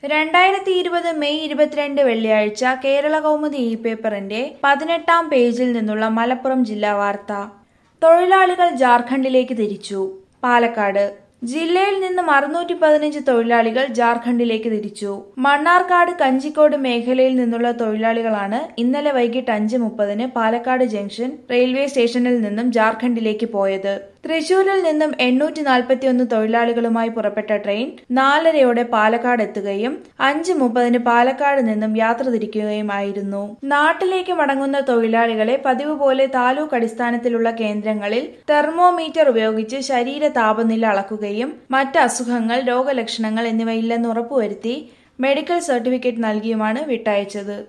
രണ്ടായിരത്തി ഇരുപത് മെയ് ഇരുപത്തിരണ്ട് വെള്ളിയാഴ്ച കേരള കൗമുദി ഇ പേപ്പറിന്റെ പതിനെട്ടാം പേജിൽ നിന്നുള്ള മലപ്പുറം ജില്ലാ വാർത്ത തൊഴിലാളികൾ ജാർഖണ്ഡിലേക്ക് തിരിച്ചു പാലക്കാട് ജില്ലയിൽ നിന്നും അറുന്നൂറ്റി പതിനഞ്ച് തൊഴിലാളികൾ ജാർഖണ്ഡിലേക്ക് തിരിച്ചു മണ്ണാർക്കാട് കഞ്ചിക്കോട് മേഖലയിൽ നിന്നുള്ള തൊഴിലാളികളാണ് ഇന്നലെ വൈകിട്ട് അഞ്ച് മുപ്പതിന് പാലക്കാട് ജംഗ്ഷൻ റെയിൽവേ സ്റ്റേഷനിൽ നിന്നും ജാർഖണ്ഡിലേക്ക് പോയത് തൃശൂരിൽ നിന്നും എണ്ണൂറ്റി നാൽപ്പത്തിയൊന്ന് തൊഴിലാളികളുമായി പുറപ്പെട്ട ട്രെയിൻ നാലരയോടെ പാലക്കാട് എത്തുകയും അഞ്ച് മുപ്പതിന് പാലക്കാട് നിന്നും യാത്ര തിരിക്കുകയുമായിരുന്നു നാട്ടിലേക്ക് മടങ്ങുന്ന തൊഴിലാളികളെ പതിവ് പോലെ താലൂക്ക് അടിസ്ഥാനത്തിലുള്ള കേന്ദ്രങ്ങളിൽ തെർമോമീറ്റർ ഉപയോഗിച്ച് ശരീര താപനില അളക്കുകയും മറ്റ് അസുഖങ്ങൾ രോഗലക്ഷണങ്ങൾ എന്നിവയില്ലെന്ന് ഉറപ്പുവരുത്തി മെഡിക്കൽ സർട്ടിഫിക്കറ്റ് നൽകിയുമാണ് വിട്ടയച്ചത്